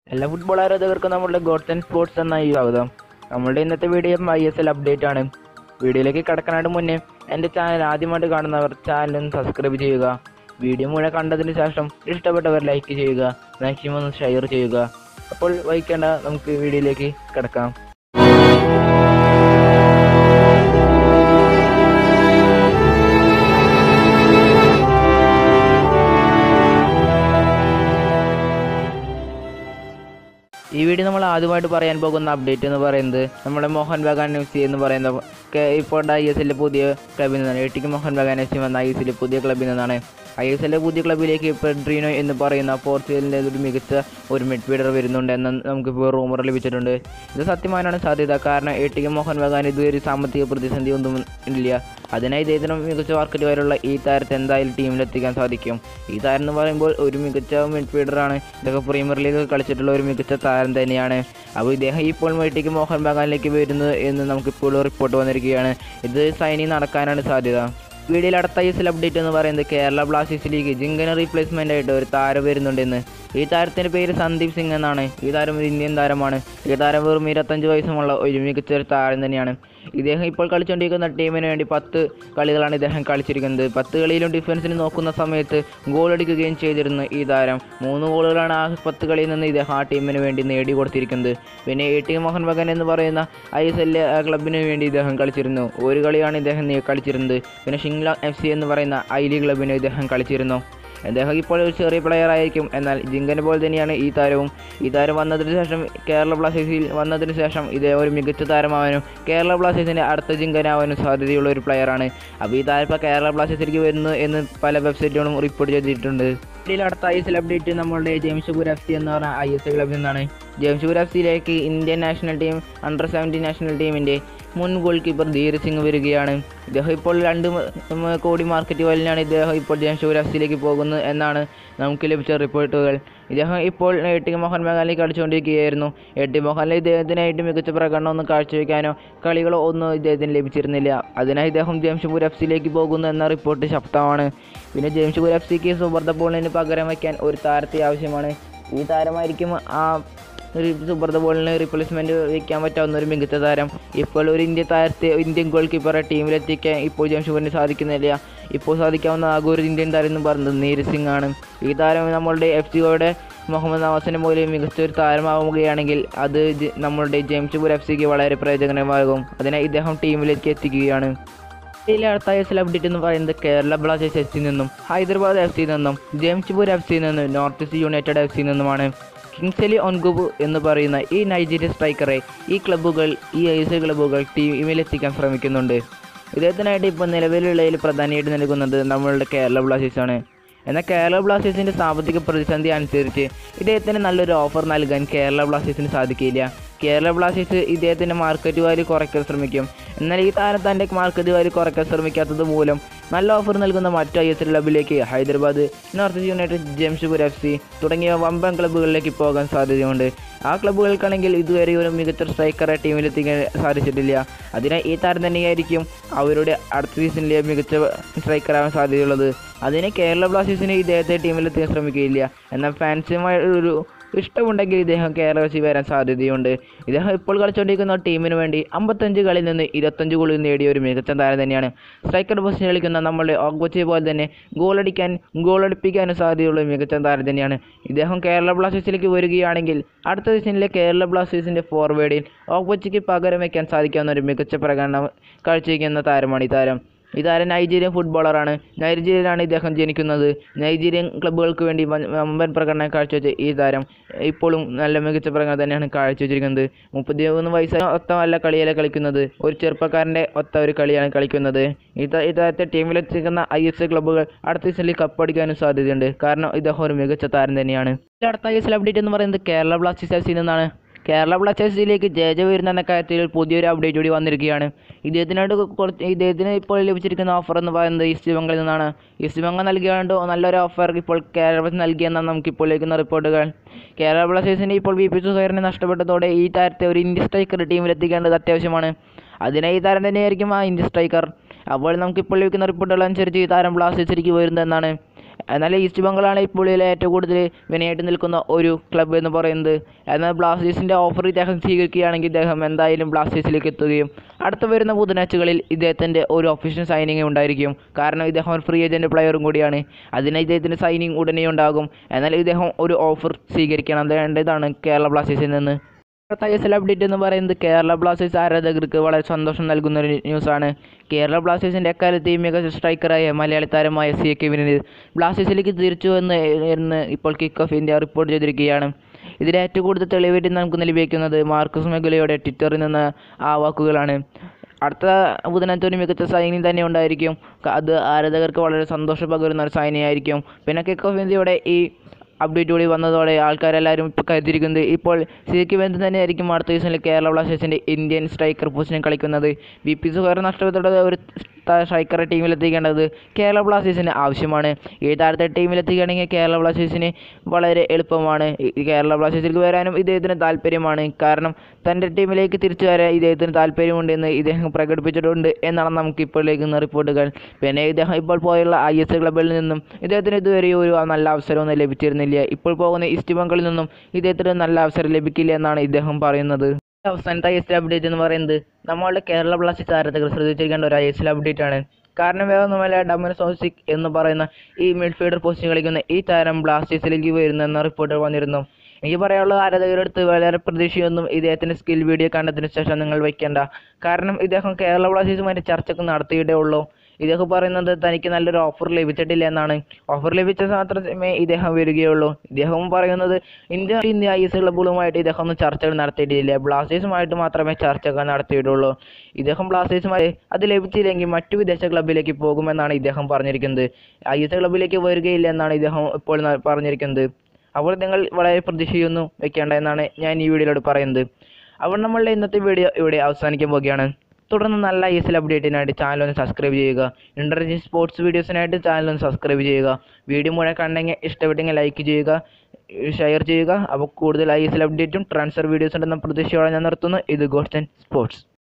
എല്ലാ ഫുട്ബോൾ ആരാധകർക്കും നമ്മുടെ God's and sports എന്ന ഈ സ്വാഗതം നമ്മളുടെ ഇന്നത്തെ video I S L update ആണ് വീഡിയോയിലേക്ക് കടക്കാനായിട്ട് മുന്നേ എൻ്റെ ചാനൽ ആദ്യമായിട്ട് കാണുന്നവർ ചാനൽ ഒന്ന് സബ്സ്ക്രൈബ് ചെയ്യുക വീഡിയോ മുഴുവൻ കണ്ടതിന് ശേഷം ഇഷ്ടപ്പെട്ടവർ ലൈക്ക് ചെയ്യുക മാക്സിമം ഒന്ന് ഷെയർ ചെയ്യുക അപ്പോൾ വൈകേണ്ട നമുക്ക് വീഡിയോയിലേക്ക് കിടക്കാം ഈ വീഡിയോ നമ്മൾ ആദ്യമായിട്ട് പറയാൻ പോകുന്ന അപ്ഡേറ്റ് എന്ന് പറയുന്നത് നമ്മുടെ മോഹൻ ബഗാൻ എഫ് സി എന്ന് പറയുന്ന കെ- ഇപ്പോൾ ഐ എസ് എല്ലിലെ പുതിയ ക്ലബിൽ നിന്നാണ് എട്ടിക്ക് മോഹൻ ബഗാൻ എഫ് സി വന്ന ഐ എസ് എല്ലിലെ പുതിയ ക്ലബിൽ നിന്നാണ് ഐ എസ് എല്ലിലെ പുതിയ ക്ലബിലേക്ക് പെഡ്രീനോ എന്ന് പറയുന്ന പോർച്ചുഗലിൻ്റെ ഒരു മികച്ച ഒരു മിഡ്ഫീൽഡർ വരുന്നുണ്ട് എന്ന് നമുക്കിപ്പോൾ റൂമർ ലഭിച്ചിട്ടുണ്ട് ഇത് സത്യമാനാണ് സാധ്യത കാരണം എട്ടിക്ക് മോഹൻ ബഗാൻ ഇതുവരെ സാമ്പത്തിക പ്രതിസന്ധി ഒന്നും ഇല്ല അതിനായി ഇദ്ദേഹത്തിന് മികച്ച മാർക്കറ്റ് വരെയുള്ള ഈ താരത്തെ എന്തായാലും ടീമിലെത്തിക്കാൻ സാധിക്കും ഈ താരം എന്ന് പറയുമ്പോൾ ഒരു മികച്ച മിഡ്ഫീൽഡറാണ് ഇതൊക്കെ പ്രീമിയർ ലീഗ് കളിച്ചിട്ടുള്ള ഒരു മികച്ച താരം തന്നെയാണ് അപ്പോൾ ഇദ്ദേഹം ഇപ്പോൾ വേട്ടിക്ക് മോഹൻ ബഗാനിലേക്ക് വരുന്നു എന്ന് നമുക്കിപ്പോൾ റിപ്പോർട്ട് വന്നിരിക്കുകയാണ് ഇത് സൈനിങ് നടക്കാനാണ് സാധ്യത വീഡിയോയിൽ അടുത്ത ഐ എസ് എൽ അപ്ഡേറ്റ് എന്ന് പറയുന്നത് കേരള ബ്ലാസ്റ്റേഴ്സിലേക്ക് ജിങ്കന് റീപ്ലേസ്മെൻ്റ് ആയിട്ട് ഒരു താരം വരുന്നുണ്ടെന്ന് ഈ താരത്തിൻ്റെ പേര് സന്ദീപ് സിംഗ് എന്നാണ് ഈ താരം ഒരു ഇന്ത്യൻ താരമാണ് ഈ താരം വെറും ഇരുപത്തഞ്ച് വയസ്സുമുള്ള ഒരു മികച്ച ഒരു താരം തന്നെയാണ് ഇദ്ദേഹം ഇപ്പോൾ കളിച്ചുകൊണ്ടിരിക്കുന്ന ടീമിന് വേണ്ടി പത്ത് കളികളാണ് ഇദ്ദേഹം കളിച്ചിരിക്കുന്നത് പത്ത് കളിയിലും ഡിഫൻസിന് നോക്കുന്ന സമയത്ത് ഗോൾ അടിക്കുകയും ചെയ്തിരുന്നു ഈ താരം മൂന്ന് ഗോളുകളാണ് ആ പത്ത് കളിയിൽ നിന്ന് ഇദ്ദേഹം ആ ടീമിന് വേണ്ടി നേടിക്കൊടുത്തിരിക്കുന്നത് പിന്നെ എ ടി മോഹൻ ബഗാൻ എന്ന് പറയുന്ന ഐ എസ് എൽ ക്ലബിന് വേണ്ടി ഇദ്ദേഹം കളിച്ചിരുന്നു ഒരു കളിയാണ് ഇദ്ദേഹം നേ- കളിച്ചിരുന്നത് പിന്നെ ഷിംഗ്ല എഫ് സി എന്ന് പറയുന്ന ഐ ലീഗ് ക്ലബിന് ഇദ്ദേഹം കളിച്ചിരുന്നു അദ്ദേഹം ഇപ്പോൾ ഒരു ചെറിയ പ്ലെയർ ആയിരിക്കും എന്നാൽ ജിങ്കനെ പോലെ തന്നെയാണ് ഈ താരവും ഈ താരം വന്നതിന് ശേഷം കേരള ബ്ലാസ്റ്റേഴ്സിൽ വന്നതിന് ശേഷം ഇദ്ദേഹം ഒരു മികച്ച താരമാവാനും കേരള ബ്ലാസ്റ്റേഴ്സിൻ്റെ അടുത്ത ജിങ്കനാവാനും സാധ്യതയുള്ള ഒരു പ്ലെയറാണ് അപ്പോൾ ഈ താരം ഇപ്പോൾ കേരള ബ്ലാസ്റ്റേഴ്സിലേക്ക് വരുന്നു എന്ന് പല വെബ്സൈറ്റുകളും റിപ്പോർട്ട് ചെയ്തിട്ടുണ്ട് ഇതിൽ അടുത്ത ഐ എസ് എൽ അപ്ഡേറ്റ് നമ്മളുടെ ജംഷഡ്പൂർ എഫ് സി എന്ന് പറഞ്ഞ ഐ എസ് എൽ ക്ലബിൽ നിന്നാണ് ജംഷഡ്പൂർ എഫ് സിയിലേക്ക് Indian national team under seventeen national ടീമിൻ്റെ മുൻ ഗോൾ കീപ്പർ ധീരജ് സിംഗ് വരികയാണ് ഇദ്ദേഹം ഇപ്പോൾ രണ്ട് മ- മ- കോടി മാർക്കറ്റ് വാല്യൂലാണ് ഇദ്ദേഹം ഇപ്പോൾ ജംഷഡ്പൂർ എഫ് സിയിലേക്ക് പോകുന്നത് എന്നാണ് നമുക്ക് ലഭിച്ച റിപ്പോർട്ടുകൾ ഇദ്ദേഹം ഇപ്പോൾ എ ടി മോഹൻ ബഗാനിൽ കളിച്ചുകൊണ്ടിരിക്കുകയായിരുന്നു എ ടി മോഹനിൽ ഇദ്ദേഹത്തിനായിട്ട് മികച്ച പ്രകടനം ഒന്നും കാഴ്ചവെക്കാനോ കളികളോ ഒന്നും ഇദ്ദേഹത്തിന് ലഭിച്ചിരുന്നില്ല അതിനായി ഇദ്ദേഹം ജംഷഡ്പൂർ എഫ് സിയിലേക്ക് പോകുന്നു എന്ന റിപ്പോർട്ട് ശക്തമാണ് പിന്നെ ജംഷഡ്പൂർ എഫ് സിക്ക് സുബർദ ബോളിന് പകരം വയ്ക്കാൻ ഒരു താരത്തെ ആവശ്യമാണ് ഈ താരമായിരിക്കും ആ ഒരു സുബ്രത ബോളിന് റീപ്ലേസ്മെന്റ് വെക്കാൻ പറ്റാവുന്ന ഒരു മികച്ച താരം ഇപ്പോൾ ഒരു ഇന്ത്യ താരത്തെ ഇന്ത്യൻ ഗോൾ കീപ്പറെ ടീമിലെത്തിക്കാൻ ഇപ്പോൾ ജംഷഡ്പൂരിന് സാധിക്കുന്നില്ല ഇപ്പോൾ സാധിക്കാവുന്ന ആകെ ഒരു ഇന്ത്യൻ താരം എന്ന് പറയുന്നത് നീരജ് സിംഗ് ആണ് ഈ താരം നമ്മളുടെ എഫ് സിയുടെ മുഹമ്മദ് നവാസിനെ പോലെ മികച്ച ഒരു താരമാവുകയാണെങ്കിൽ അത് ജ- നമ്മളുടെ ജംഷഡ്പൂർ എഫ് സിക്ക് വളരെ പ്രയോജനകരമാകും അതിനായി ഇദ്ദേഹം ടീമിലേക്ക് എത്തിക്കുകയാണ് ഇന്ത്യയിലെ അടുത്ത ഐ എസ് എൽ അപ്ഡേറ്റ് എന്ന് പറയുന്നത് കേരള ബ്ലാസ്റ്റേഴ്സ് എഫ് സിയിൽ നിന്നും ഹൈദരാബാദ് എഫ് സിയിൽ നിന്നും ജംഷഡ്പൂർ എഫ് സിയിൽ നിന്നും നോർത്ത് ഈസ്റ്റ് യുണൈറ്റഡ് എഫ് സിയിൽ നിന്നുമാണ് കിങ്സലി ഒൻഗുബു എന്ന് പറയുന്ന ഈ നൈജീരിയൻ സ്ട്രൈക്കറെ ഈ ക്ലബ്ബുകൾ ഈ ഐ എസ് എൽ ക്ലബ്ബുകൾ ടീമിലെത്തിക്കാൻ ശ്രമിക്കുന്നുണ്ട് ഇദ്ദേഹത്തിനായിട്ട് ഇപ്പോൾ നിലവിലുള്ളതിൽ പ്രധാനമായിട്ട് നൽകുന്നത് നമ്മളുടെ കേരള ബ്ലാസ്റ്റേഴ്സ് ആണ് എന്നാൽ കേരള ബ്ലാസ്റ്റേഴ്സിൻ്റെ സാമ്പത്തിക പ്രതിസന്ധി അനുസരിച്ച് ഇദ്ദേഹത്തിന് നല്ലൊരു ഓഫർ നൽകാൻ കേരള ബ്ലാസ്റ്റേഴ്സിന് സാധിക്കില്ല കേരള ബ്ലാസ്റ്റേഴ്സ് ഇദ്ദേഹത്തിൻ്റെ മാർക്കറ്റ് വാല്യൂ കുറയ്ക്കാൻ ശ്രമിക്കും എന്നാൽ ഈ താരം തൻ്റെ മാർക്കറ്റ് വാല്യൂ കുറയ്ക്കാൻ ശ്രമിക്കാത്തത് മൂലം നല്ല ഓഫർ നൽകുന്ന മറ്റു ഐ എസ് എൽ ക്ലബിലേക്ക് Hyderabad North East United Jamshedpur F C തുടങ്ങിയ വമ്പൻ ക്ലബ്ബുകളിലേക്ക് പോകാൻ സാധ്യതയുണ്ട് ആ ക്ലബ്ബുകൾക്കാണെങ്കിൽ ഇതുവരെ ഒരു മികച്ച സ്ട്രൈക്കറെ ടീമിലെത്തിക്കാൻ സാധിച്ചിട്ടില്ല അതിനാൽ ഈ താരം തന്നെയായിരിക്കും അവരുടെ അടുത്ത സീസണിലെ മികച്ച സ്ട്രൈക്കറാവാൻ സാധ്യതയുള്ളത് അതിന് കേരള ബ്ലാസ്റ്റേഴ്സിന് ഇദ്ദേഹത്തെ ടീമിലെത്തിക്കാൻ ശ്രമിക്കുകയില്ല എന്നാൽ ഫാൻസുമായി ഒരു ഇഷ്ടമുണ്ടെങ്കിൽ ഇദ്ദേഹം കേരള വെച്ച് വരാൻ സാധ്യതയുണ്ട് ഇദ്ദേഹം ഇപ്പോൾ കളിച്ചുകൊണ്ടിരിക്കുന്ന ടീമിന് വേണ്ടി അമ്പത്തഞ്ച് കളിയിൽ നിന്ന് ഇരുപത്തഞ്ച് ഗോളിൽ നേടിയ ഒരു മികച്ച താരം തന്നെയാണ് സ്ട്രൈക്കർ പൊസിഷൻ കളിക്കുന്ന നമ്മുടെ ഓഗ്ബച്ചെ പോലെ തന്നെ ഗോളടിക്കാൻ ഗോളടിപ്പിക്കാനും സാധ്യതയുള്ള ഒരു മികച്ച താരം തന്നെയാണ് ഇദ്ദേഹം കേരള ബ്ലാസ്റ്റേഴ്സിലേക്ക് വരികയാണെങ്കിൽ അടുത്ത സീസണിലെ കേരള ബ്ലാസ്റ്റേഴ്സിൻ്റെ ഫോർവേഡിൽ ഓഗ്ബച്ചയ്ക്ക് പകരം വയ്ക്കാൻ സാധിക്കാവുന്ന ഒരു മികച്ച പ്രകടനം കാഴ്ചവെക്കുന്ന താരമാണ് ഈ താരം ഈ താരം നൈജീരിയൻ ഫുട്ബോളറാണ് നൈജീരിയയിലാണ് ഇദ്ദേഹം ജനിക്കുന്നത് നൈജീരിയൻ ക്ലബ്ബുകൾക്ക് വേണ്ടി വൻ- വമ്പൻ പ്രകടനം കാഴ്ചവെച്ച ഈ താരം ഇപ്പോഴും നല്ല മികച്ച പ്രകടനം തന്നെയാണ് കാഴ്ചവെച്ചിരിക്കുന്നത് മുപ്പത്തിമൂന്ന് വയസ്സായ ഒത്ത നല്ല കളിയല്ല കളിക്കുന്നത് ഒരു ചെറുപ്പക്കാരൻ്റെ ഒത്ത ഒരു കളിയാണ് കളിക്കുന്നത് ഈ ത- ഈ താരത്തെ ടീമിലെത്തിക്കുന്ന ഐ എസ് എൽ ക്ലബ്ബുകൾ അടുത്ത സീസണിൽ കപ്പടിക്കാനും സാധ്യതയുണ്ട് കാരണം ഇദ്ദേഹം ഒരു മികച്ച താരം തന്നെയാണ് ഇതിൽ അടുത്ത ഐ എസ് എൽ അപ്ഡേറ്റ് എന്ന് പറയുന്നത് കേരള ബ്ലാസ്റ്റേഴ്സ് എഫ് സിയിൽ നിന്നാണ് കേരള ബ്ലാസ്റ്റേഴ്സിലേക്ക് ജയജ വരുന്ന എന്ന കാര്യത്തിൽ പുതിയൊരു അപ്ഡേറ്റ് കൂടി വന്നിരിക്കുകയാണ് ഇദ്ദേഹത്തിനായിട്ട് കുറച്ച് ഇദ്ദേഹത്തിന് ഇപ്പോൾ ലഭിച്ചിരിക്കുന്ന ഓഫർ എന്ന് പറയുന്നത് ഈസ്റ്റ് ബംഗാളിൽ നിന്നാണ് ഈസ്റ്റ് ബംഗാൾ നൽകിയാണ്ട് നല്ലൊരു ഓഫർ ഇപ്പോൾ കേരള ബ്ലാസ്റ്റേഴ്സ് നൽകിയെന്നാണ് നമുക്ക് ഇപ്പോൾ ലഭിക്കുന്ന റിപ്പോർട്ടുകൾ കേരള ബ്ലാസ്റ്റേഴ്സിന് ഇപ്പോൾ വി പി സുഹേറിനെ നഷ്ടപ്പെട്ടതോടെ ഈ താരത്തെ ഒരു ഇന്ത്യ സ്ട്രൈക്കർ ടീമിലെത്തിക്കേണ്ടത് അത്യാവശ്യമാണ് അതിനായി ഈ താരം തന്നെയായിരിക്കും ആ ഇന്ത്യ സ്ട്രൈക്കർ അപ്പോൾ നമുക്കിപ്പോൾ ലഭിക്കുന്ന റിപ്പോർട്ടുകൾ അനുസരിച്ച് ഈ താരം ബ്ലാസ്റ്റേഴ്സിലേക്ക് വരുന്നതെന്നാണ് എന്നാൽ ഈസ്റ്റ് ബംഗാളാണ് ഇപ്പോൾ ഇതിൽ ഏറ്റവും കൂടുതൽ വിനയായിട്ട് നിൽക്കുന്ന ഒരു ക്ലബ്ബ് എന്ന് പറയുന്നത് എന്നാൽ ബ്ലാസ്റ്റേഴ്സിൻ്റെ ഓഫർ ഇദ്ദേഹം സ്വീകരിക്കുകയാണെങ്കിൽ ഇദ്ദേഹം എന്തായാലും ബ്ലാസ്റ്റേഴ്സിലേക്ക് എത്തുകയും അടുത്ത വരുന്ന ബുധനാഴ്ചകളിൽ ഇദ്ദേഹത്തിൻ്റെ ഒരു ഒഫീഷ്യൽ സൈനിങ് ഉണ്ടായിരിക്കും കാരണം ഇദ്ദേഹം ഒരു ഫ്രീ ഏജൻറ്റ് പ്ലെയറും കൂടിയാണ് അതിന് ഇദ്ദേഹത്തിൻ്റെ സൈനിങ് ഉടനെ ഉണ്ടാകും എന്നാൽ ഇദ്ദേഹം ഒരു ഓഫർ സ്വീകരിക്കണം വേണ്ടതാണ് കേരള ബ്ലാസ്റ്റേഴ്സിൽ നിന്ന് അടുത്ത ഐ എസ് എൽ അപ്ഡേറ്റ് എന്ന് പറയുന്നത് കേരള ബ്ലാസ്റ്റേഴ്സ് ആരാധകർക്ക് വളരെ സന്തോഷം നൽകുന്ന ഒരു ന്യൂസാണ് കേരള ബ്ലാസ്റ്റേഴ്സിൻ്റെ എക്കാലത്തെയും മികച്ച സ്ട്രൈക്കറായ മലയാളി താരമായ സി എ കെവിന് ബ്ലാസ്റ്റേഴ്സിലേക്ക് തിരിച്ചു എന്ന് എന്ന് ഇപ്പോൾ കിക്ക് ഓഫ് ഇന്ത്യ റിപ്പോർട്ട് ചെയ്തിരിക്കുകയാണ് ഇതിന് ഏറ്റവും കൂടുതൽ തെളിവേറ്റി നമുക്ക് ലഭിക്കുന്നത് മാർക്കസ് മെഗുലയുടെ ട്വിറ്ററിൽ നിന്ന് ആ വാക്കുകളാണ് അടുത്ത ബുധനാഴ്ച ഒരു മികച്ച സൈനിങ് തന്നെ ഉണ്ടായിരിക്കും ക- അത് ആരാധകർക്ക് വളരെ സന്തോഷം പകരുന്ന ഒരു സൈനിങ് ആയിരിക്കും പിന്നെ കിക്ക് ഓഫ് ഇന്ത്യയുടെ ഈ അപ്ഡേറ്റ് കൂടി വന്നതോടെ ആൾക്കാരെല്ലാവരും ഇപ്പോൾ കരുതിയിരിക്കുന്നത് ഇപ്പോൾ സി കെ ബന്ധു തന്നെയായിരിക്കും അടുത്ത സീസണിൽ കേരള ബ്ലാസ്റ്റേഴ്സിൻ്റെ ഇന്ത്യൻ സ്ട്രൈക്കർ പൊസിഷൻ കളിക്കുന്നത് ബി പി സുഹേർ നഷ്ടപ്പെട്ട ഒരു സ്ട്രൈക്കറെ ടീമിലെത്തിക്കേണ്ടത് കേരള ബ്ലാസ്റ്റേഴ്സിന് ആവശ്യമാണ് ഈ താരത്തെ ടീമിലെത്തിക്കുകയാണെങ്കിൽ കേരള ബ്ലാസ്റ്റേഴ്സിന് വളരെ എളുപ്പമാണ് ഈ കേരള ബ്ലാസ്റ്റേഴ്സിലേക്ക് വരാനും ഇദ്ദേഹത്തിന് താല്പര്യമാണ് കാരണം തൻ്റെ ടീമിലേക്ക് തിരിച്ചു വരാൻ ഇദ്ദേഹത്തിന് താല്പര്യമുണ്ടെന്ന് ഇദ്ദേഹം പ്രകടിപ്പിച്ചിട്ടുണ്ട് എന്നാണ് നമുക്ക് ഇപ്പോൾ ലഭിക്കുന്ന റിപ്പോർട്ടുകൾ പിന്നെ ഇദ്ദേഹം ഇപ്പോൾ പോയുള്ള ഐ എസ് ക്ലബിൽ നിന്നും ഇദ്ദേഹത്തിന് ഇതുവരെ ഒരു നല്ല അവസരമൊന്നും ലഭിച്ചിരുന്നില്ല ഇപ്പോൾ പോകുന്ന ഈസ്റ്റ് ബംഗാളിൽ നിന്നും ഇദ്ദേഹത്തിന് നല്ല അവസരം ലഭിക്കില്ല എന്നാണ് ഇദ്ദേഹം പറയുന്നത് അവസാനത്തെ ഐ എസ് എൽ അപ്ഡേറ്റ് എന്ന് പറയുന്നത് നമ്മളുടെ കേരള ബ്ലാസ്റ്റേഴ്സ് ആരാധകർ ശ്രദ്ധിച്ചിരിക്കേണ്ട ഒരു ഐ എസ് എൽ അപ്ഡേറ്റ് ആണ് കാരണം വേറെ ഒന്നുമല്ല ഡമൻ സോസിക് എന്ന് പറയുന്ന ഈ മിഡ്ഫീൽഡർ പോസ്റ്റിൽ കളിക്കുന്ന ഈ താരം ബ്ലാസ്റ്റേഴ്സിലേക്ക് വരുന്നെന്ന റിപ്പോർട്ട് വന്നിരുന്നു എനിക്ക് പറയാനുള്ളത് ആരാധകരുടെ അടുത്ത് വളരെ പ്രതീക്ഷയൊന്നും ഇദ്ദേഹത്തിൻ്റെ സ്കിൽ വീഡിയോ കണ്ടതിന് ശേഷം നിങ്ങൾ വയ്ക്കേണ്ട കാരണം ഇദ്ദേഹം കേരള ബ്ലാസ്റ്റേഴ്സുമായിട്ട് ചർച്ചയ്ക്ക് നടത്തിയിട്ടേ ഉള്ളൂ ഇദ്ദേഹം പറയുന്നത് തനിക്ക് നല്ലൊരു ഓഫർ ലഭിച്ചിട്ടില്ല എന്നാണ് ഓഫർ ലഭിച്ച മാത്രമേ ഇദ്ദേഹം വരികയുള്ളൂ ഇദ്ദേഹം പറയുന്നത് ഇന്ത്യ ഇന്ത്യ ഐ എസ് ക്ലബുകളുമായിട്ട് ഇദ്ദേഹം ഒന്നും ചർച്ചകൾ നടത്തിയിട്ടില്ല ബ്ലാസ്റ്റേഴ്സുമായിട്ട് മാത്രമേ ചർച്ചകൾ നടത്തിയിട്ടുള്ളൂ ഇദ്ദേഹം ബ്ലാസ്റ്റേഴ്സുമായി അത് ലഭിച്ചില്ലെങ്കിൽ മറ്റു വിദേശ ക്ലബിലേക്ക് പോകുമെന്നാണ് ഇദ്ദേഹം പറഞ്ഞിരിക്കുന്നത് ഐ എസ് ക്ലബിലേക്ക് വരികയില്ല എന്നാണ് ഇദ്ദേഹം ഇപ്പോൾ ന- പറഞ്ഞിരിക്കുന്നത് അപ്പോൾ നിങ്ങൾ വളരെ പ്രതീക്ഷയൊന്നും വെക്കേണ്ട എന്നാണ് ഞാൻ ഈ വീഡിയോയിലൂടെ പറയുന്നത് അപ്പോൾ നമ്മളുടെ ഇന്നത്തെ വീഡിയോ ഇവിടെ അവസാനിക്കാൻ പോവുകയാണ് തുടർന്ന് നല്ല ഐ എസ് എൽ അപ്ഡേറ്റിനായിട്ട് ചാനൽ ഒന്ന് സബ്സ്ക്രൈബ് ചെയ്യുക ഇൻ്റർനെറ്റ് സ്പോർട്സ് വീഡിയോസിനായിട്ട് ചാനൽ ഒന്ന് സബ്സ്ക്രൈബ് ചെയ്യുക വീഡിയോ മുഴുവൻ കണ്ടെങ്കിൽ ഇഷ്ടപ്പെട്ടെങ്കിൽ ലൈക്ക് ചെയ്യുക ഷെയർ ചെയ്യുക അപ്പോൾ കൂടുതൽ ഐ എസ് എൽ അപ്ഡേറ്റും ട്രാൻസ്ഫർ വീഡിയോസ് ഉണ്ടെന്ന പ്രതീക്ഷയോടെ ഞാൻ നിർത്തുന്നു ഇത് ഗോഡ്സ് ആൻഡ് സ്പോർട്സ്